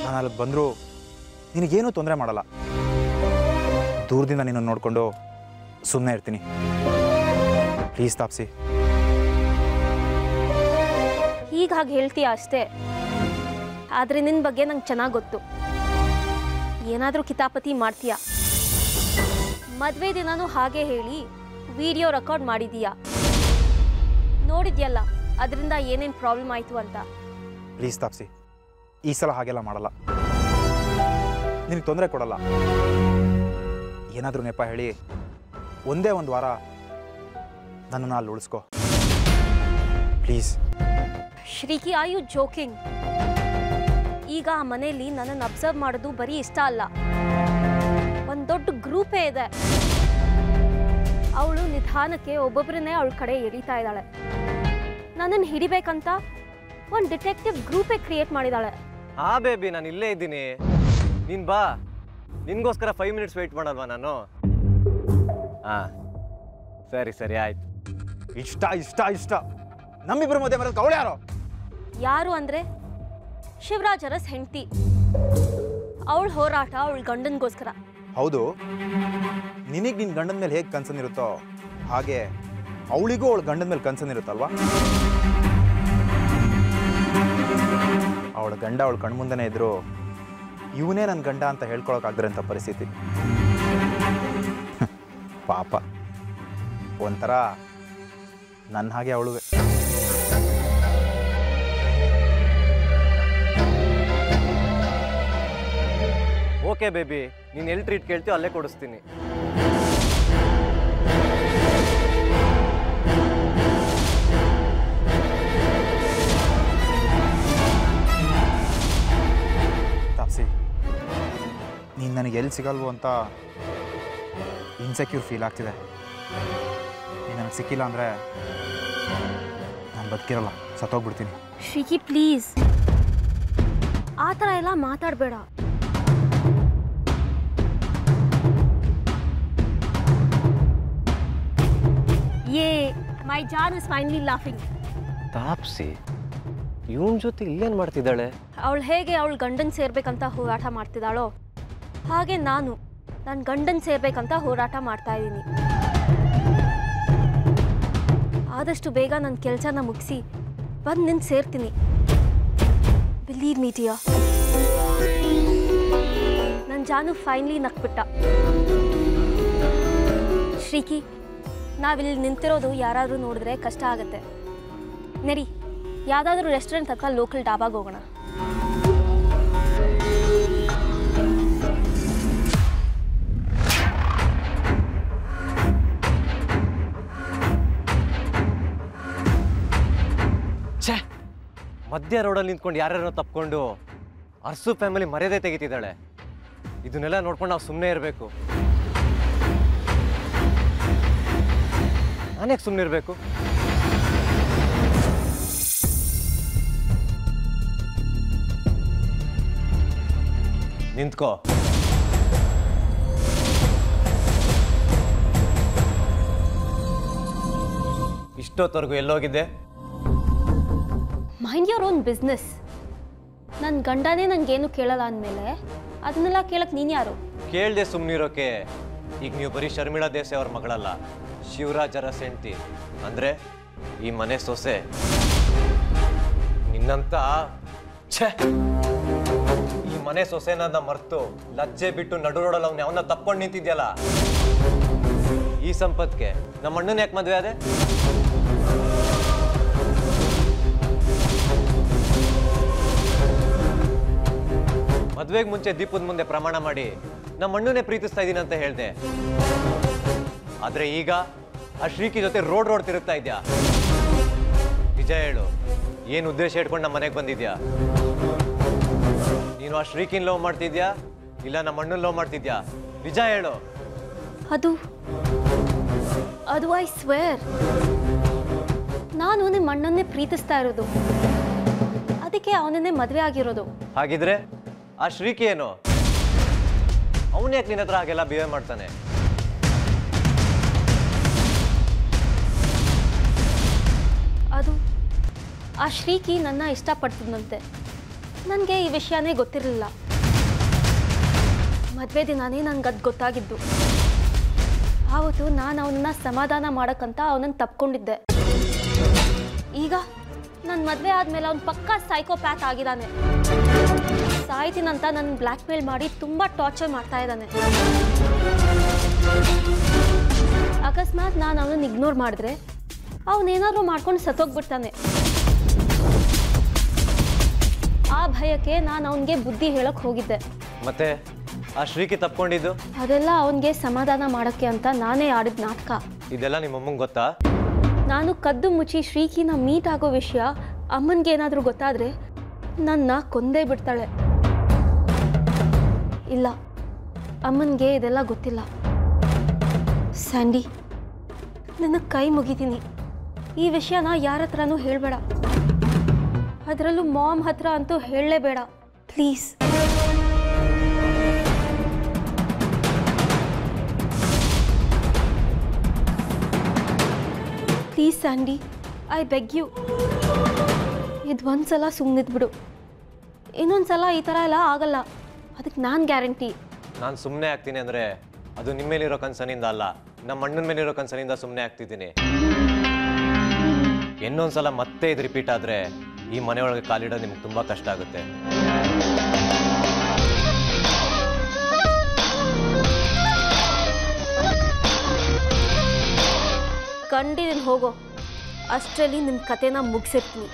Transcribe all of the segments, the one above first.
ನಾನು ಅಲ್ಲಿ ಬಂದರೂ ನಿನಗೇನೂ ತೊಂದರೆ ಮಾಡಲ್ಲ ದೂರದಿಂದ ನಿನ್ನ ನೋಡಿಕೊಂಡು ಸುಮ್ಮನೆ ಇರ್ತೀನಿ ಪ್ಲೀಸ್ ತಾಪ್ಸಿ ಈಗ ಹಾಗೆ ಹೇಳ್ತೀಯ ಅಷ್ಟೇ ಆದರೆ ನಿನ್ನ ಬಗ್ಗೆ ನಂಗೆ ಚೆನ್ನಾಗಿ ಗೊತ್ತು ಏನಾದರೂ ಕಿತಾಪತಿ ಮಾಡ್ತೀಯ ಮದುವೆ ದಿನನೂ ಹಾಗೆ ಹೇಳಿ ವಿಡಿಯೋ ರೆಕಾರ್ಡ್ ಮಾಡಿದೀಯಾ ನೋಡಿದ್ಯಲ್ಲ ಅದರಿಂದ ಏನೇನು ಪ್ರಾಬ್ಲಮ್ ಆಯಿತು ಅಂತ ಪ್ಲೀಸ್ ತಾಪ್ಸಿ ಈ ಸಲ ಹಾಗೆಲ್ಲ ಮಾಡಲ್ಲ ನಿನಗೆ ತೊಂದರೆ ಕೊಡಲ್ಲ ಏನಾದರೂ ನೆಪ ಹೇಳಿ ಒಂದೇ ಒಂದು ವಾರ ನನ್ನನ್ನು ಅಲ್ಲಿ ಉಳಿಸ್ಕೊ please Shriki are you joking ಈಗ ಆ ಮನೆಯಲ್ಲಿ ನನ್ನನ್ನು ಅಬ್ಸರ್ವ್ ಮಾಡೋದು ಬರೀ ಇಷ್ಟ ಅಲ್ಲ ಒಂದು ದೊಡ್ಡ ಗ್ರೂಪೇ ಇದೆ ಅವಳು ನಿಧಾನಕ್ಕೆ ಒಬ್ಬೊಬ್ಬರನ್ನೇ ಅವಳ ಕಡೆ ಎಳಿತಾ ಇದ್ದಾಳೆ ನನ್ನನ್ನು ಹಿಡಿಬೇಕಂತ ಒಂದು ಡಿಟೆಕ್ಟಿವ್ ಗ್ರೂಪೇ ಕ್ರಿಯೇಟ್ ಮಾಡಿದಾಳೆ ಹಾ ಬೇಬಿ ನಾನು ಇಲ್ಲೇ ಇದ್ದೀನಿ ನೀನ್ ಬಾ ನಿನ್ಗೋಸ್ಕರ ಫೈವ್ ಮಿನಿಟ್ಸ್ ವೆಯ್ಟ್ ಮಾಡಲ್ವಾ ನಾನು ಹಾ ಸರಿ ಸರಿ ಆಯ್ತು ಇಷ್ಟ ಇಷ್ಟ ಇಷ್ಟ ನಮ್ಮಿಬ್ಬರ ಮಧ್ಯೆ ಬರೋದು ಅವಳು ಯಾರೋ ಯಾರು ಅಂದರೆ ಶಿವರಾಜ್ ಅರಸ್ ಹೆಂಡತಿ ಅವಳ ಹೋರಾಟ ಅವಳ ಗಂಡನಿಗೋಸ್ಕರ ಹೌದು ನಿನಗೆ ನಿನ್ನ ಗಂಡನ ಮೇಲೆ ಹೇಗೆ ಕನ್ಸನ್ನಿರುತ್ತೋ ಹಾಗೆ ಅವಳಿಗೂ ಅವಳ ಗಂಡನ ಮೇಲೆ ಕನ್ಸನ್ನಿರುತ್ತಲ್ವಾ ಅವಳ ಗಂಡ ಅವಳ ಕಣ್ಮುಂದೆನೇ ಇದ್ರು ಇವನೇ ನನ್ನ ಗಂಡ ಅಂತ ಹೇಳ್ಕೊಳಕ್ಕಾಗ್ದಿರೋಂಥ ಪರಿಸ್ಥಿತಿ ಪಾಪ ಒಂಥರ ನನ್ನ ಹಾಗೆ ಅವಳುವೆ ಓಕೆ ಬೇಬಿ ನೀನು ಎಲ್ಲಿ ಟ್ರೀಟ್ ಕೇಳ್ತೀಯೋ ಅಲ್ಲೇ ಕೊಡಿಸ್ತೀನಿ ತಾಪ್ಸಿ ನೀನು ನನಗೆ ಎಲ್ಲಿ ಸಿಗಲ್ವೋ ಅಂತ ಇನ್ಸೆಕ್ಯೂರ್ ಫೀಲ್ ಆಗ್ತಿದೆ ನೀನು ನನಗೆ ಸಿಕ್ಕಿಲ್ಲ ಅಂದರೆ ನಾನು ಬದುಕಿರಲ್ಲ ಸತ್ತೋಗ್ಬಿಡ್ತೀನಿ ಶ್ರೀಕಿ ಪ್ಲೀಸ್ ಆ ಥರ ಎಲ್ಲ ಮಾತಾಡಬೇಡ ಯೇ ಮೈ ಜಾನ್ ಇಸ್ ಫೈನಲಿ ಲಾಫಿಂಗ್ ತಾಪ್ಸಿ ಇವನ್ ಜೊತೆ ಇಲ್ಲೇನು ಮಾಡ್ತಿದ್ದಾಳೆ ಅವಳು ಹೇಗೆ ಅವಳು ಗಂಡನ್ ಸೇರ್ಬೇಕಂತ ಹೋರಾಟ ಮಾಡ್ತಿದ್ದಾಳೋ ಹಾಗೆ ನಾನು ನನ್ನ ಗಂಡನ್ ಸೇರ್ಬೇಕಂತ ಹೋರಾಟ ಮಾಡ್ತಾ ಇದ್ದೀನಿ ಆದಷ್ಟು ಬೇಗ ನನ್ನ ಕೆಲಸನ ಮುಗಿಸಿ ಬಂದು ನಿನ್ನ ಸೇರ್ತೀನಿ ಬಿಲೀವ್ ಮೀಟಿಯಾ ನನ್ನ ಜಾನು ಫೈನಲಿ ನಕ್ಬಿಟ್ಟ ಶ್ರೀಕಿ ನಾವಿಲ್ಲಿ ನಿಂತಿರೋದು ಯಾರಾದರೂ ನೋಡಿದ್ರೆ ಕಷ್ಟ ಆಗುತ್ತೆ ನಡಿ ಯಾವುದಾದ್ರೂ ರೆಸ್ಟೋರೆಂಟ್ ಅಥವಾ ಲೋಕಲ್ ಡಾಬಾಗೆ ಹೋಗೋಣ ಛೇ ಮಧ್ಯ ರೋಡಲ್ಲಿ ನಿಂತ್ಕೊಂಡು ಯಾರ್ಯಾರೋ ತಪ್ಕೊಂಡು ಅರ್ಸು ಫ್ಯಾಮಿಲಿ ಮರ್ಯಾದೆ ತೆಗಿತಿದ್ದಾಳೆ ಇದನ್ನೆಲ್ಲ ನೋಡ್ಕೊಂಡು ನಾವು ಸುಮ್ಮನೆ ಇರಬೇಕು ನಾನ್ಯಾಕೆ ಸುಮ್ಮನೆ ಇರಬೇಕು ನಿಂತ್ಕೋ ಇಷ್ಟೊತ್ತವರೆಗೂ ಎಲ್ಲೋಗಿದ್ದೆ ಮೈಂಡ್ ಯೋರ್ ಓನ್ ಬಿಸ್ನೆಸ್ ನನ್ನ ಗಂಡನೇ ನನಗೇನು ಕೇಳಲ್ಲ ಅಂದಮೇಲೆ ಅದನ್ನೆಲ್ಲ ಕೇಳಕ್ಕೆ ನೀನು ಯಾರು ಕೇಳ್ದೆ ಸುಮ್ಮನಿರೋಕೆ ಈಗ ನೀವು ಬರೀ ಶರ್ಮಿಳಾ ದೇಸಾಯಿ ಅವ್ರ ಮಗಳಲ್ಲ ಶಿವರಾಜ್ ಅರಸ್ ಹೆಂಡ್ತಿ ಅಂದ್ರೆ ಈ ಮನೆ ಸೊಸೆ ನಿನ್ನಂತ ಛೇ ಈ ಮನೆ ಸೊಸೆನ ಮರ್ತು ಲಜ್ಜೆ ಬಿಟ್ಟು ನಡು ರೋಡಲ್ಲಿ ಅವ್ನ ಯಾವನ್ನ ತಪ್ಕೊಂಡು ನಿಂತಿದ್ಯಲ್ಲ ಈ ಸಂಪತ್ಗೆ ನಮ್ಮ ಅಣ್ಣನ ಯಾಕೆ ಮದುವೆ ಆದೆ ಮದ್ವೆಗೆ ಮುಂಚೆ ದೀಪದ ಮುಂದೆ ಪ್ರಮಾಣ ಮಾಡಿ ನಮ್ಮ ಅಣ್ಣನೇ ಪ್ರೀತಿಸ್ತಾ ಇದ್ದೀನಿ ಅಂತ ಹೇಳ್ದೆ ಆದ್ರೆ ಈಗ ಆ ಶ್ರೀಕಿ ಜೊತೆ ರೋಡ್ ರೋಡ್ ತಿರುಗ್ತಾ ಇದ್ಯಾ ನಿಜ ಹೇಳು ಏನು ಉದ್ದೇಶ ಇಟ್ಕೊಂಡು ನಮ್ಮ ಮನೆಗೆ ಬಂದಿದ್ಯಾ ನೀನು ಆ ಶ್ರೀಕಿನ್ ಲವ್ ಮಾಡ್ತಿದ್ಯಾ ಇಲ್ಲ ನಮ್ಮ ಅಣ್ಣನ ಲವ್ ಮಾಡ್ತಿದ್ಯಾ ನಿಜ ಹೇಳು ಅದು ಅದು ಐ ಸ್ವೇರ್ ನಾನು ನಿಮ್ಮ ಅಣ್ಣನ್ನೇ ಪ್ರೀತಿಸ್ತಾ ಇರೋದು ಅದಕ್ಕೆ ಅವನನ್ನೇ ಮದುವೆ ಆಗಿರೋದು ಹಾಗಿದ್ರೆ ಆ ಶ್ರೀಕಿ ಏನು ಅವನು ಯಾಕೆ ನಿನ್ನ ಹತ್ರ ಹಾಗೆಲ್ಲ ಬಿಹೇವ್ ಮಾಡ್ತಾನೆ ಅದು ಆ ಶ್ರೀಕಿ ನನ್ನ ಇಷ್ಟಪಡ್ತಿದ್ದಂತೆ ನನಗೆ ಈ ವಿಷಯನೇ ಗೊತ್ತಿರಲಿಲ್ಲ ಮದುವೆ ದಿನಾನೇ ನನಗೆ ಅದು ಗೊತ್ತಾಗಿದ್ದು ಆವತ್ತು ನಾನು ಅವನನ್ನ ಸಮಾಧಾನ ಮಾಡೋಕ್ಕಂತ ಅವನನ್ನು ತಪ್ಕೊಂಡಿದ್ದೆ ಈಗ ನನ್ನ ಮದುವೆ ಆದಮೇಲೆ ಅವ್ನು ಪಕ್ಕಾ ಸೈಕೋಪ್ಯಾತ್ ಆಗಿದ್ದಾನೆ ಸಾಯ್ತೀನಂತ ನನ್ನ ಬ್ಲ್ಯಾಕ್ ಮೇಲ್ ಮಾಡಿ ತುಂಬ ಟಾರ್ಚರ್ ಮಾಡ್ತಾ ಇದ್ದಾನೆ ಅಕಸ್ಮಾತ್ ನಾನು ಅವನನ್ನು ಇಗ್ನೋರ್ ಮಾಡಿದ್ರೆ ಅವನೇನಾದ್ರೂ ಮಾಡ್ಕೊಂಡು ಸತ್ತೋಗ್ಬಿಡ್ತಾನೆ ಆ ಭಯಕ್ಕೆ ನಾನು ಅವನಿಗೆ ಬುದ್ಧಿ ಹೇಳಕ್ ಹೋಗಿದ್ದೆ ಮತ್ತೆ ಆ ಶ್ರೀಕಿ ತಪ್ಕೊಂಡಿದ್ದು ಅದೆಲ್ಲ ಅವನಿಗೆ ಸಮಾಧಾನ ಮಾಡೋಕ್ಕೆ ಅಂತ ನಾನೇ ಆಡಿದ ನಾಟಕ ಇದೆಲ್ಲ ನಿಮ್ಮ ಅಮ್ಮಂಗೆ ಗೊತ್ತಾ ನಾನು ಕದ್ದು ಮುಚ್ಚಿ ಶ್ರೀಕಿನ ಮೀಟ್ ಆಗೋ ವಿಷಯ ಅಮ್ಮನಿಗೆ ಏನಾದರೂ ಗೊತ್ತಾದರೆ ನನ್ನ ಕೊಂದೇ ಬಿಡ್ತಾಳೆ ಇಲ್ಲ ಅಮ್ಮನಿಗೆ ಇದೆಲ್ಲ ಗೊತ್ತಿಲ್ಲ ಸ್ಯಾಂಡಿ ನಿನ್ನ ಕೈ ಮುಗಿತೀನಿ ಈ ವಿಷಯನ ಯಾರ ಹತ್ರನೂ ಹೇಳಬೇಡ ಅದರಲ್ಲೂ ಮಾಮ್ ಹತ್ರ ಅಂತೂ ಹೇಳಲೇಬೇಡ please please Sandy I beg you ಇದು ಒಂದ್ಸಲ ಸುಮ್ಮನಿದ್ಬಿಡು ಇನ್ನೊಂದ್ಸಲ ಈ ಥರ ಎಲ್ಲ ಆಗಲ್ಲ ಅದಕ್ಕೆ ನಾನು ಗ್ಯಾರಂಟಿ ನಾನು ಸುಮ್ಮನೆ ಆಗ್ತೀನಿ ಅಂದರೆ ಅದು ನಿಮ್ಮ ಮೇಲಿರೋ ಕನ್ಸನಿಂದ ಅಲ್ಲ ನಮ್ಮ ಅಣ್ಣನ ಮೇಲಿರೋ ಕನ್ಸನಿಂದ ಸುಮ್ಮನೆ ಆಗ್ತಿದ್ದೀನಿ ಇನ್ನೊಂದ್ಸಲ ಮತ್ತೆ ಇದು ರಿಪೀಟ್ ಆದರೆ ಈ ಮನೆಯೊಳಗೆ ಕಾಲಿಡೋದು ನಿಮ್ಗೆ ತುಂಬ ಕಷ್ಟ ಆಗುತ್ತೆ ಕಂಡಿದ್ದೀನಿ ಹೋಗೋ ಅಷ್ಟರಲ್ಲಿ ನಿಮ್ಮ ಕತೆನ ಮುಗಿಸಿರ್ತೀನಿ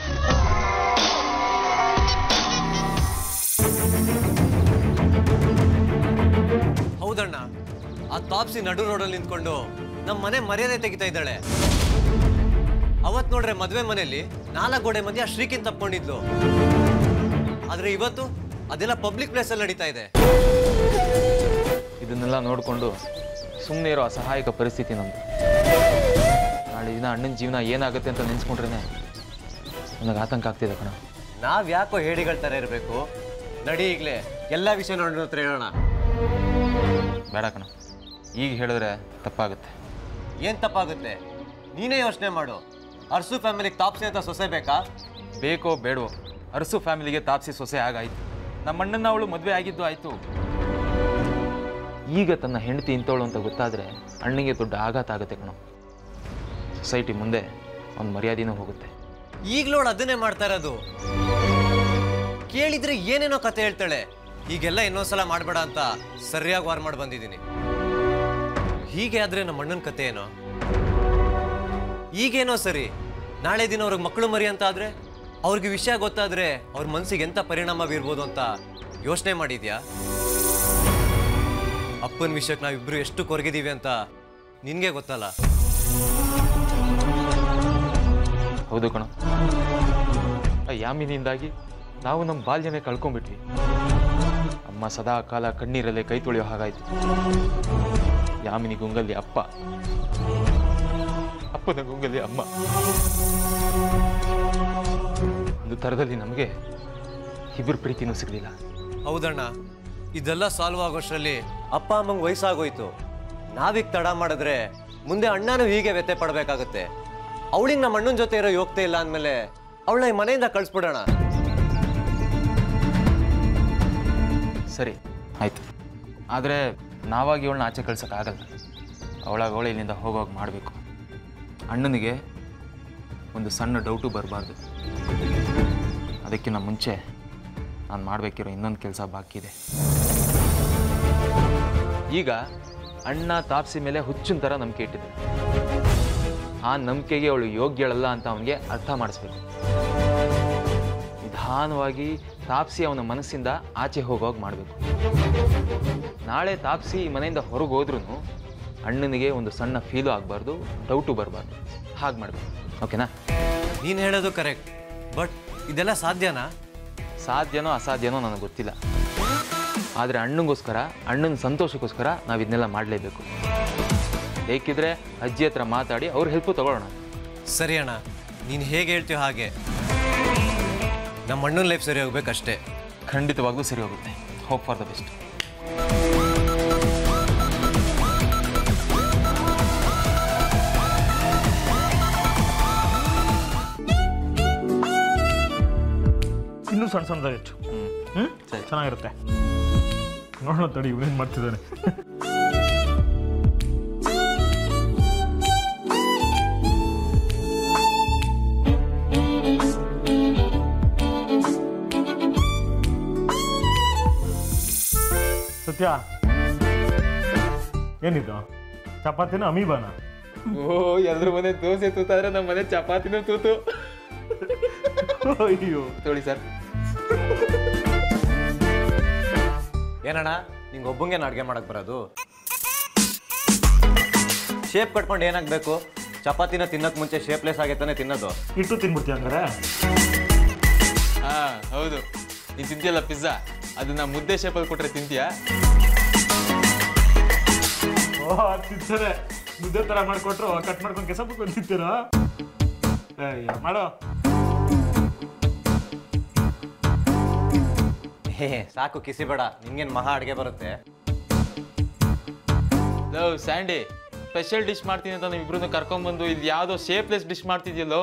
ಹೌದಣ್ಣ ಆ ತಾಪ್ಸಿ ನಡು ರೋಡಲ್ಲಿ ನಿಂತ್ಕೊಂಡು ನಮ್ಮ ಮನೆ ಮರ್ಯಾದೆ ತೆಗಿತಾ ಇದ್ದಾಳೆ ಅವತ್ ನೋಡ್ರೆ ಮದುವೆ ಮನೆಯಲ್ಲಿ ನಾಲ್ಕು ಗೋಡೆ ಮಂದಿ ಆ ಶ್ರೀಕಿನ್ ತಪ್ಕೊಂಡಿದ್ಲು ಆದ್ರೆ ಇವತ್ತು ಅದೆಲ್ಲ ಪಬ್ಲಿಕ್ ಪ್ಲೇಸಲ್ಲಿ ನಡೀತಾ ಇದೆ ಇದನ್ನೆಲ್ಲ ನೋಡಿಕೊಂಡು ಸುಮ್ಮನೆ ಇರೋ ಅಸಹಾಯಕ ಪರಿಸ್ಥಿತಿ ನಮ್ಮದು ನಾಳೆ ದಿನ ಅಣ್ಣನ ಜೀವನ ಏನಾಗುತ್ತೆ ಅಂತ ನೆನೆಸ್ಕೊಂಡ್ರೆ ನನಗೆ ಆತಂಕ ಆಗ್ತಿದೆ ಕಣ ನಾವ್ ಯಾಕೋ ಹೇಡಿಗಳ ತರ ಇರಬೇಕು ನಡಿ ಈಗ್ಲೇ ಎಲ್ಲ ವಿಷಯ ನೋಡೋಣ ಹತ್ರ ಹೇಳೋಣ ಬೇಡ ಕಣ ಈಗ ಹೇಳಿದ್ರೆ ತಪ್ಪಾಗುತ್ತೆ ಏನ್ ತಪ್ಪಾಗುತ್ತೆ ನೀನೇ ಯೋಚನೆ ಮಾಡು ಅರ್ಸು ಫ್ಯಾಮಿಲಿಗೆ ತಾಪ್ಸಿ ಅಂತ ಸೊಸೆ ಬೇಕಾ ಬೇಕೋ ಬೇಡವೋ ಅರಸು ಫ್ಯಾಮಿಲಿಗೆ ತಾಪ್ಸಿ ಸೊಸೆ ಆಗಾಯ್ತು ನಮ್ಮ ಅಣ್ಣನ ಅವಳು ಮದುವೆ ಆಗಿದ್ದು ಆಯಿತು ಈಗ ತನ್ನ ಹೆಂಡತಿ ಇಂಥವಳು ಅಂತ ಗೊತ್ತಾದರೆ ಅಣ್ಣನಿಗೆ ದೊಡ್ಡ ಆಘಾತ ಆಗುತ್ತೆ ಕಣೋ ಸೊಸೈಟಿ ಮುಂದೆ ಅವ್ನ ಮರ್ಯಾದೆನೂ ಹೋಗುತ್ತೆ ಈಗ್ಲೋಳು ಅದನ್ನೇ ಮಾಡ್ತಾ ಇರೋದು ಕೇಳಿದ್ರೆ ಏನೇನೋ ಕತೆ ಹೇಳ್ತಾಳೆ ಹೀಗೆಲ್ಲ ಇನ್ನೊಂದ್ಸಲ ಮಾಡ್ಬೇಡ ಅಂತ ಸರಿಯಾಗಿ ವಾರ್ ಮಾಡಿ ಬಂದಿದ್ದೀನಿ ಹೀಗೆ ಆದ್ರೆ ನಮ್ಮ ಅಣ್ಣನ ಕತೆ ಏನೋ ಈಗೇನೋ ಸರಿ ನಾಳೆ ದಿನ ಅವ್ರಿಗೆ ಮಕ್ಕಳು ಮರಿ ಅಂತ ಆದ್ರೆ ಅವ್ರಿಗೆ ವಿಷಯ ಗೊತ್ತಾದ್ರೆ ಅವ್ರ ಮನ್ಸಿಗೆ ಎಂತ ಪರಿಣಾಮ ಬೀರ್ಬೋದು ಅಂತ ಯೋಚನೆ ಮಾಡಿದ್ಯಾ ಅಪ್ಪನ ವಿಷಯಕ್ಕೆ ನಾವಿಬ್ರು ಎಷ್ಟು ಕೊರಗಿದೀವಿ ಅಂತ ನಿನ್ಗೆ ಗೊತ್ತಲ್ಲ ಹೌದು ಕಣ ಆ ಯಾಮಿನಿಂದಾಗಿ ನಾವು ನಮ್ಮ ಬಾಲ್ಯನೇ ಕಳ್ಕೊಂಡ್ಬಿಟ್ವಿ ಅಮ್ಮ ಸದಾ ಕಾಲ ಕಣ್ಣೀರಲ್ಲೇ ಕೈ ತೊಳೆಯೋ ಹಾಗಾಯ್ತು ಯಾಮಿನಿ ಗುಂಗಲ್ಲಿ ಅಪ್ಪ ಅಪ್ಪನ ಗುಂಗಲ್ಲಿ ಅಮ್ಮ ಒಂದು ಥರದಲ್ಲಿ ನಮಗೆ ಇಬ್ಬರು ಪ್ರೀತಿನೂ ಸಿಗಲಿಲ್ಲ ಹೌದಣ್ಣ ಇದೆಲ್ಲ ಸಾಲ್ವ್ ಆಗೋಷ್ಟರಲ್ಲಿ ಅಪ್ಪ ಅಮ್ಮಂಗೆ ವಯಸ್ಸಾಗೋಯ್ತು ನಾವೀಗ ತಡ ಮಾಡಿದ್ರೆ ಮುಂದೆ ಅಣ್ಣನೂ ಹೀಗೆ ವ್ಯಥೆ ಪಡ್ಬೇಕಾಗತ್ತೆ ಅವಳಿಗೆ ನಮ್ಮ ಅಣ್ಣನ ಜೊತೆ ಇರೋ ಯೋಗ್ಯತೆ ಇಲ್ಲ ಅಂದಮೇಲೆ ಅವಳನ್ನ ಈ ಮನೆಯಿಂದ ಕಳಿಸ್ಬಿಡೋಣ ಸರಿ ಆಯ್ತು ಆದರೆ ನಾವಾಗಿ ಅವಳನ್ನ ಆಚೆ ಕಳ್ಸೋಕ್ಕಾಗಲ್ಲ ಅವಳಾಗ ಅವಳ ಇಲ್ಲಿಂದ ಹೋಗೋಗಿ ಮಾಡಬೇಕು ಅಣ್ಣನಿಗೆ ಒಂದು ಸಣ್ಣ ಡೌಟು ಬರಬಾರ್ದು ಅದಕ್ಕಿಂತ ಮುಂಚೆ ನಾನು ಮಾಡಬೇಕಿರೋ ಇನ್ನೊಂದು ಕೆಲಸ ಬಾಕಿ ಇದೆ ಈಗ ಅಣ್ಣ ತಾಪ್ಸಿ ಮೇಲೆ ಹುಚ್ಚಿನ ಥರ ನಂಬಿಕೆ ಇಟ್ಟಿದ್ದೆ ಆ ನಂಬಿಕೆಗೆ ಅವಳು ಯೋಗ್ಯಳಲ್ಲ ಅಂತ ಅವನಿಗೆ ಅರ್ಥ ಮಾಡಿಸ್ಬೇಕು ನಿಧಾನವಾಗಿ ತಾಪ್ಸಿ ಅವನ ಮನಸ್ಸಿಂದ ಆಚೆ ಹೋಗೋಗಿ ಮಾಡಬೇಕು ನಾಳೆ ತಾಪ್ಸಿ ಈ ಮನೆಯಿಂದ ಹೊರಗೆ ಹೋದ್ರೂ ಅಣ್ಣನಿಗೆ ಒಂದು ಸಣ್ಣ ಫೀಲು ಆಗಬಾರ್ದು ಡೌಟು ಬರಬಾರ್ದು ಹಾಗೆ ಮಾಡಬೇಕು ಓಕೆನಾ ನೀನು ಹೇಳೋದು ಕರೆಕ್ಟ್ ಬಟ್ ಇದೆಲ್ಲ ಸಾಧ್ಯನಾ ಸಾಧ್ಯನೋ ಅಸಾಧ್ಯನೋ ನನಗೆ ಗೊತ್ತಿಲ್ಲ ಆದರೆ ಅಣ್ಣಂಗೋಸ್ಕರ ಅಣ್ಣನ ಸಂತೋಷಕ್ಕೋಸ್ಕರ ನಾವು ಇದನ್ನೆಲ್ಲ ಮಾಡಲೇಬೇಕು ಬೇಕಿದ್ರೆ ಅಜ್ಜಿ ಹತ್ರ ಮಾತಾಡಿ ಅವ್ರ ಹೆಲ್ಪು ತಗೊಳ್ಳೋಣ ಸರಿ ಅಣ್ಣ ನೀನು ಹೇಗೆ ಹೇಳ್ತೀಯೋ ಹಾಗೆ ನಮ್ಮ ಅಣ್ಣನ ಲೈಫ್ ಸರಿ ಹೋಗ್ಬೇಕಷ್ಟೇ ಖಂಡಿತವಾಗ್ಲೂ ಸರಿ ಹೋಗುತ್ತೆ ಹೋಪ್ ಫಾರ್ ದ ಬೆಸ್ಟ್ ಇನ್ನೂ ಸಣ್ಣ ಸಣ್ಣದಾಗಿತ್ತು ಹ್ಞೂ ಸರಿ. ಚೆನ್ನಾಗಿರುತ್ತೆ ನೋಡೋಣ ತಡಿ ಇವನೇನು ಮಾಡ್ತಿದ್ದಾನೆ ಸತ್ಯ ಏನಿದು ಚಪಾತಿನ ಅಮೀಬಾನ ಓ ಎಲ್ರ ಮನೆ ದೋಸೆ ತೂತಾದ್ರೆ ನಮ್ಮ ಮನೆ ಚಪಾತಿನೂ ತೂತು ಅಯ್ಯೋ ತೊಳಿ ಸರ್ ಏನಣ್ಣ ನಿಂಗೆ ಒಬ್ಬಂಗೆ ಅಡುಗೆ ಮಾಡಕ್ ಬರೋದು ಶೇಪ್ ಕಟ್ಕೊಂಡು ಏನಾಗಬೇಕು ಚಪಾತಿನ ತಿನ್ನಕ್ ಮುಂಚೆ ಶೇಪ್ಲೆಸ್ ಆಗೈತಾನೆ ತಿನ್ನೋದು ಇಟ್ಟು ತಿನ್ಬಿಡ್ತೀಯ ಹಂಗಾರೆ ಹಾ ಹೌದು ನೀನ್ ತಿಂತೀಯಲ್ಲ ಪಿಜ್ಜಾ ಅದನ್ನ ಮುದ್ದೆ ಶೇಪಲ್ಲಿ ಕೊಟ್ರೆ ತಿಂತೀಯಾ ಓ ತಿಂತಾರೆ ಮುದ್ದೆ ಥರ ಮಾಡಿಕೊಟ್ರು ಕಟ್ ಮಾಡ್ಕೊಂಡು ಕೆಸ ಬಿಟ್ಕೊಂಡು ತಿಂತೀರಾ ಏ ಮಾಡೋ ಹೇ ಸಾಕು ಕಿಸಿ ಬೇಡ ನಿಂಗೇನು ಮಹಾ ಅಡುಗೆ ಬರುತ್ತೆ ಲವ್ ಸ್ಯಾಂಡಿ ಸ್ಪೆಷಲ್ ಡಿಶ್ ಮಾಡ್ತೀನಿ ಅಂತ ಇಬ್ರು ಕರ್ಕೊಂಡ್ಬಂದು ಇಲ್ಲಿ ಯಾವುದೋ ಶೇಪ್ಲೆಸ್ ಡಿಶ್ ಮಾಡ್ತಿದ್ಯಲ್ಲೋ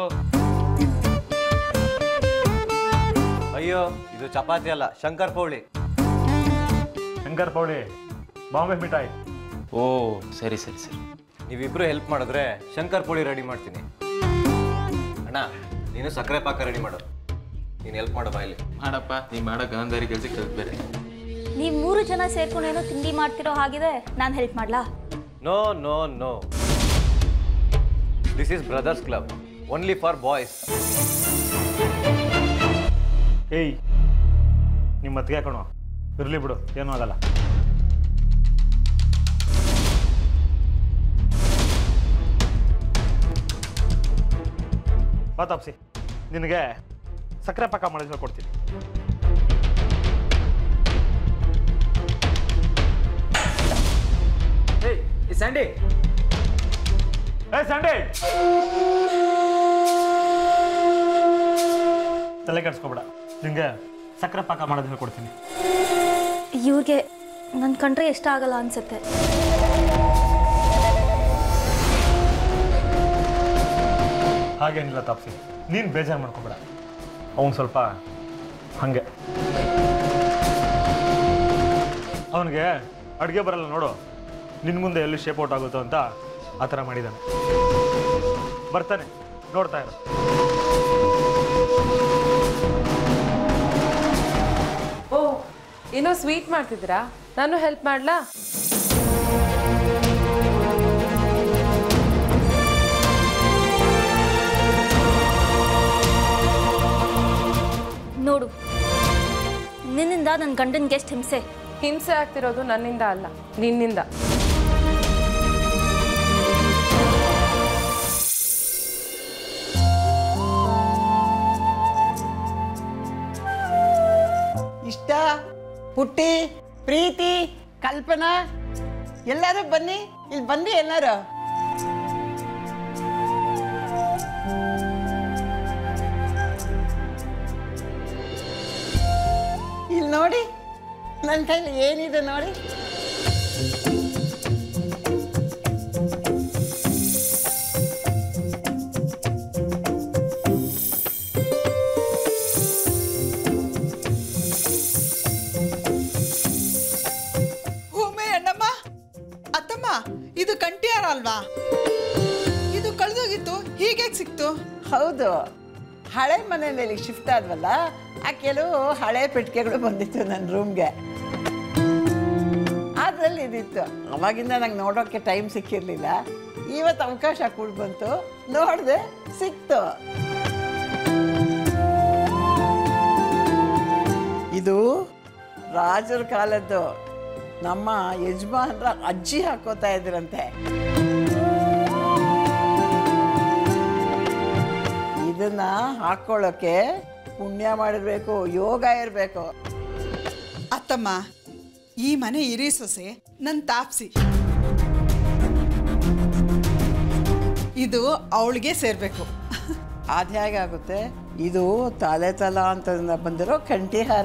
ಅಯ್ಯೋ ಇದು ಚಪಾತಿ ಅಲ್ಲ ಶಂಕರ್ ಪೌಳಿ ಶಂಕರ್ ಪೌಳಿ ಬಾಂಬೆ ಮಿಠಾಯಿ ಓ ಸರಿ ಸರಿ ಸರಿ ನೀವಿಬ್ರು ಹೆಲ್ಪ್ ಮಾಡಿದ್ರೆ ಶಂಕರ್ ಪೋಳಿ ರೆಡಿ ಮಾಡ್ತೀನಿ ಅಣ್ಣ ನೀನು ಸಕ್ಕರೆ ಪಾಕ ರೆಡಿ ಮಾಡು ನೀನು ಹೆಲ್ಪ್ ಮಾಡು ಬಾಯಲ್ಲಿ ಮಾಡಪ್ಪ ನೀ ಮಾಡೋ ಗಾಂಧಾರಿ ಕೆಲಸ ಕಲ್ತ್ ಬೇರೆ ನೀವು ಮೂರು ಜನ ಸೇರ್ಕೊಂಡು ಏನೋ ತಿಂಡಿ ಮಾಡ್ತಿರೋ ಹಾಗಿದೆ ನಾನು ಹೆಲ್ಪ್ ಮಾಡ್ಲಾ no no no this is brothers club only for boys ಏಯ್ ನಿಮ್ಮ ಮತ್ತಿಗೆ ಹಾಕೋಣ ಇರಲಿ ಬಿಡು ಏನೂ ಆಗಲ್ಲ ಬಾ ತಾಪ್ಸಿ ನಿನಗೆ ಸಕ್ಕರೆ ಪಾಕ ಮಾಡಿದ್ಮೇಲೆ ಕೊಡ್ತೀನಿ ಸ್ಯಾಂಡಿ ಏ ಸಂಡೇ ತಲೆ ಕೆಡ್ಸ್ಕೊಬೇಡ ನಿಂಗೆ ಸಕ್ಕರೆ ಪಾಕ ಮಾಡೋದು ಹೇಳ್ಕೊಡ್ತೀನಿ ಇವ್ರಿಗೆ ನನ್ನ ಕಂಡ್ರೆ ಇಷ್ಟ ಆಗಲ್ಲ ಅನ್ಸುತ್ತೆ ಹಾಗೇನಿಲ್ಲ ತಾಪ್ಸಿ ನೀನು ಬೇಜಾರು ಮಾಡ್ಕೊಬೇಡ ಅವನು ಸ್ವಲ್ಪ ಹಾಗೆ ಅವನಿಗೆ ಅಡುಗೆ ಬರಲ್ಲ ನೋಡು ನಿನ್ನ ಮುಂದೆ ಎಲ್ಲಿ ಶೇಪ್ ಔಟ್ ಆಗುತ್ತೋ ಅಂತ ಆ ಥರ ಮಾಡಿದ್ದಾನೆ ಬರ್ತಾನೆ ನೋಡ್ತಾ ಇರು ಓ ಏನೋ ಸ್ವೀಟ್ ಮಾಡ್ತಿದ್ದೀರಾ ನಾನು ಹೆಲ್ಪ್ ಮಾಡ್ಲಾ ನೋಡು ನಿನ್ನಿಂದ ನನ್ನ ಗಂಡನಿಗೆ ಎಷ್ಟು ಹಿಂಸೆ ಹಿಂಸೆ ಆಗ್ತಿರೋದು ನನ್ನಿಂದ ಅಲ್ಲ ನಿನ್ನಿಂದ ಇಷ್ಟ ಪುಟ್ಟಿ ಪ್ರೀತಿ ಕಲ್ಪನಾ ಎಲ್ಲರೂ ಬನ್ನಿ ಇಲ್ಲಿ ಬನ್ನಿ ಎಲ್ಲರೂ ಇಲ್ಲಿ ನೋಡಿ ನನ್ನ ಕೈಲಿ ಏನಿದೆ ನೋಡಿ ಭೂಮಿ ಅಣ್ಣಮ್ಮ ಅತ್ತಮ್ಮ ಇದು ಕಂಟಿಯಾರ ಅಲ್ವಾ ಇದು ಕಳೆದೋಗಿತ್ತು ಹೀಗೆ ಸಿಕ್ತು ಹೌದು ಹಳೆ ಮನೆಯಲ್ಲಿ ಶಿಫ್ಟ್ ಆದ್ವಲ್ಲ ಆ ಕೆಲವು ಹಳೆ ಪೆಟ್ಟಿಗೆಗಳು ಬಂದಿತ್ತು ನನ್ನ ರೂಮ್ಗೆ ಅದರಲ್ಲಿ ಇದಿತ್ತು ಅವಾಗಿಂದ ನಂಗೆ ನೋಡೋಕ್ಕೆ ಟೈಮ್ ಸಿಕ್ಕಿರಲಿಲ್ಲ ಇವತ್ತು ಅವಕಾಶ ಕೂಡ ಬಂತು ನೋಡಿದೆ ಸಿಕ್ತು ಇದು ರಾಜರ ಕಾಲದ್ದು ನಮ್ಮ ಯಜಮಾನ್ರ ಅಜ್ಜಿ ಹಾಕೋತಾ ಇದ್ರಂತೆ ಇದನ್ನ ಹಾಕೊಳ್ಳೋಕೆ ಪುಣ್ಯ ಮಾಡಿರ್ಬೇಕು ಯೋಗ ಇರಬೇಕು ಅತ್ತಮ್ಮ ಈ ಮನೆ ಇರಿ ಸೊಸೆ ನನ್ನ ತಾಪ್ಸಿ ಇದು ಅವಳಿಗೆ ಸೇರ್ಬೇಕು ಅದು ಹೇಗಾಗುತ್ತೆ ಇದು ತಲೆ ತಲಾಂತರದಿಂದ ಬಂದಿರೋ ಕಂಠಿಹಾರ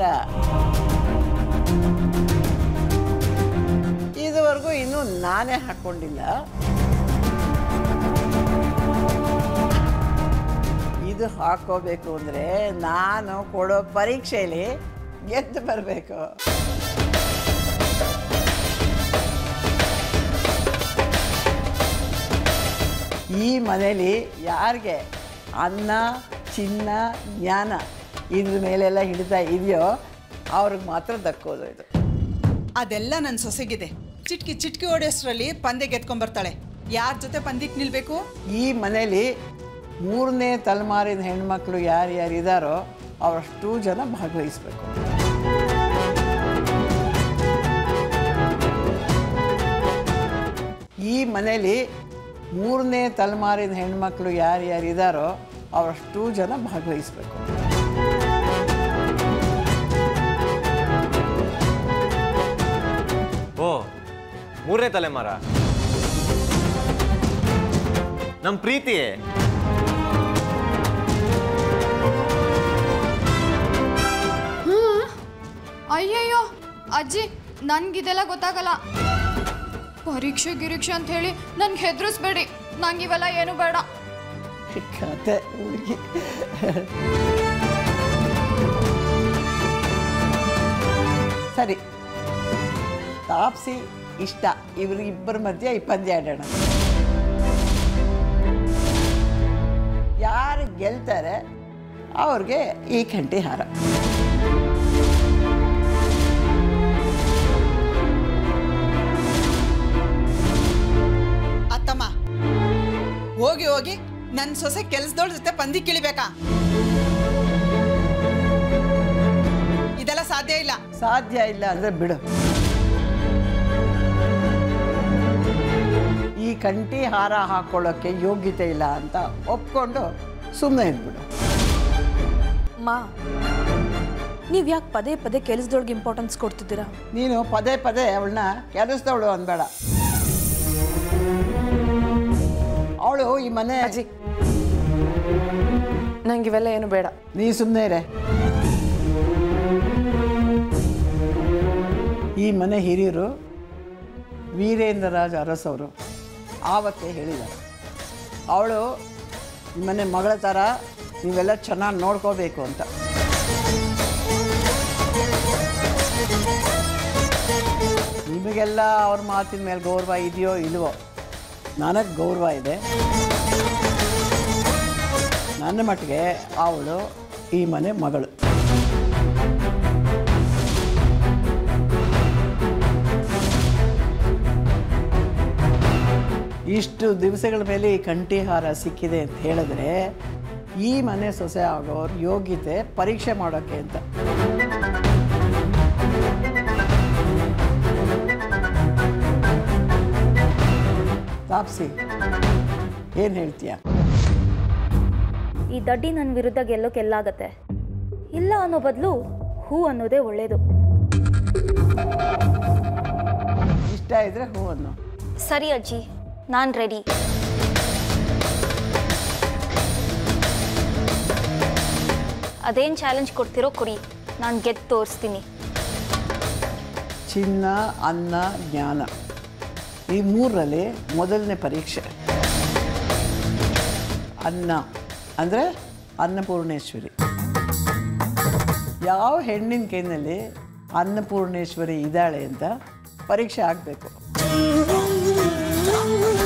ಇದುವರೆಗೂ ಇನ್ನೂ ನಾನೇ ಹಾಕ್ಕೊಂಡಿಲ್ಲ ಇದು ಹಾಕೋಬೇಕು ಅಂದರೆ ನಾನು ಕೊಡೋ ಪರೀಕ್ಷೆಯಲ್ಲಿ ಗೆದ್ದು ಬರಬೇಕು ಈ ಮನೇಲಿ ಯಾರಿಗೆ ಅನ್ನ ಚಿನ್ನ ಜ್ಞಾನ ಇದ್ರ ಮೇಲೆಲ್ಲ ಹಿಡಿತಾ ಇದೆಯೋ ಅವ್ರಿಗೆ ಮಾತ್ರ ದಕ್ಕೋದು ಇದು ಅದೆಲ್ಲ ನನ್ನ ಸೊಸೆಗಿದೆ ಚಿಟ್ಕಿ ಚಿಟ್ಕಿ ಹೊಡೆಯೋಷ್ಟ್ರಲ್ಲಿ ಪಂದ್ಯ ಗೆದ್ಕೊಂಬರ್ತಾಳೆ ಯಾರ ಜೊತೆ ಪಂದ್ಯಕ್ಕೆ ನಿಲ್ಬೇಕು ಈ ಮನೇಲಿ ಮೂರನೇ ತಲೆಮಾರಿನ ಹೆಣ್ಮಕ್ಳು ಯಾರ್ಯಾರು ಇದ್ದಾರೋ ಅವರಷ್ಟು ಜನ ಭಾಗವಹಿಸ್ಬೇಕು ಈ ಮನೇಲಿ ಮೂರನೇ ತಲೆಮಾರಿನ ಹೆಣ್ಮಕ್ಳು ಯಾರ್ಯಾರು ಇದ್ದಾರೋ ಅವರಷ್ಟು ಜನ ಭಾಗವಹಿಸ್ಬೇಕು ಓ ಮೂರನೇ ತಲೆಮಾರ ನಮ್ಮ ಪ್ರೀತಿ ಅಯ್ಯಯ್ಯೋ ಅಜ್ಜಿ ನನ್ಗಿದೆಲ್ಲ ಗೊತ್ತಾಗಲ್ಲ ಪರೀಕ್ಷೆ ಗಿರೀಕ್ಷೆ ಅಂತ ಹೇಳಿ ನನ್ಗೆ ಹೆದರಿಸ್ಬೇಡಿ ನಂಗೆ ಇವೆಲ್ಲ ಏನು ಬೇಡ ಕತೆ ಹುಡುಗಿ ಸರಿ ತಾಪ್ಸಿ ಇಷ್ಟ ಇವ್ರ ಇಬ್ಬರ ಮಧ್ಯೆ ಈ ಪಂದ್ಯ ಆಡೋಣ ಯಾರು ಗೆಲ್ತಾರೆ ಅವ್ರಿಗೆ ಈ ಕಂಠಿ ಹಾರ ಅತ್ತಮ್ಮ ಹೋಗಿ ಹೋಗಿ ನನ್ನ ಸೊಸೆ ಕೆಲ್ಸದವ್ರ ಜೊತೆ ಪಂದ್ಯ ಕಿಳಿಬೇಕಾ ಇದೆಲ್ಲ ಸಾಧ್ಯ ಇಲ್ಲ ಸಾಧ್ಯ ಇಲ್ಲ ಅಂದರೆ ಬಿಡು ಈ ಕಂಠಿ ಹಾರ ಹಾಕೊಳ್ಳೋಕ್ಕೆ ಯೋಗ್ಯತೆ ಇಲ್ಲ ಅಂತ ಒಪ್ಕೊಂಡು ಸುಮ್ಮನೆ ಇದ್ಬಿಡು ಮಾ ನೀವು ಯಾಕೆ ಪದೇ ಪದೇ ಕೆಲಸದೊಳಗೆ ಇಂಪಾರ್ಟೆನ್ಸ್ ಕೊಡ್ತಿದ್ದೀರಾ ನೀನು ಪದೇ ಪದೇ ಅವಳನ್ನ ಕೆಡಿಸ್ದವಳು ಅನ್ಬೇಡ ಅವಳು ಈ ಮನೆ ಅಜ್ಜಿ ನಂಗೆ ಇವೆಲ್ಲ ಏನು ಬೇಡ ನೀ ಸುಮ್ಮನೆ ಇರೆ ಈ ಮನೆ ಹಿರಿಯರು ವೀರೇಂದ್ರ ರಾಜ್ ಅರಸವರು ಆವತ್ತೇ ಹೇಳಿದ್ದಾರೆ ಅವಳು ಈ ಮನೆ ಮಗಳ ಥರ ನೀವೆಲ್ಲ ಚೆನ್ನಾಗಿ ನೋಡ್ಕೋಬೇಕು ಅಂತ ನಿಮಗೆಲ್ಲ ಅವ್ರ ಮಾತಿನ ಮೇಲೆ ಗೌರವ ಇದೆಯೋ ಇಲ್ವೋ ನನಗೆ ಗೌರವ ಇದೆ ನನ್ನ ಮಟ್ಟಿಗೆ ಅವಳು ಈ ಮನೆ ಮಗಳು ಇಷ್ಟು ದಿವಸಗಳ ಮೇಲೆ ಈ ಕಂಠಿಹಾರ ಸಿಕ್ಕಿದೆ ಅಂತ ಹೇಳಿದ್ರೆ ಈ ಮನೆ ಸೊಸೆ ಆಗೋರ್ ಯೋಗ್ಯತೆ ಪರೀಕ್ಷೆ ಮಾಡೋಕ್ಕೆ ಅಂತ ತಾಪ್ಸಿ ಏನು ಹೇಳ್ತೀಯ ಈ ದಡ್ಡಿ ನನ್ನ ವಿರುದ್ಧ ಗೆಲ್ಲೋ ಗೆಲ್ಲಾಗತ್ತೆ ಇಲ್ಲ ಅನ್ನೋ ಬದಲು ಹೂ ಅನ್ನೋದೇ ಒಳ್ಳೇದು ಇಷ್ಟ ಇದ್ರೆ ಹೂ ಅನ್ನು ಸರಿ ಅಜ್ಜಿ ನಾನು ರೆಡಿ ಅದೇನು ಚಾಲೆಂಜ್ ಕೊಡ್ತಿರೋ ಕೊಡಿ ನಾನು ಗೆದ್ದು ತೋರಿಸ್ತೀನಿ ಚಿನ್ನ ಅನ್ನ ಜ್ಞಾನ ಈ ಮೂರರಲ್ಲಿ ಮೊದಲನೇ ಪರೀಕ್ಷೆ ಅನ್ನ ಅಂದರೆ ಅನ್ನಪೂರ್ಣೇಶ್ವರಿ ಯಾವ ಹೆಣ್ಣಿನ ಕೈನಲ್ಲಿ ಅನ್ನಪೂರ್ಣೇಶ್ವರಿ ಇದ್ದಾಳೆ ಅಂತ ಪರೀಕ್ಷೆ ಆಗಬೇಕು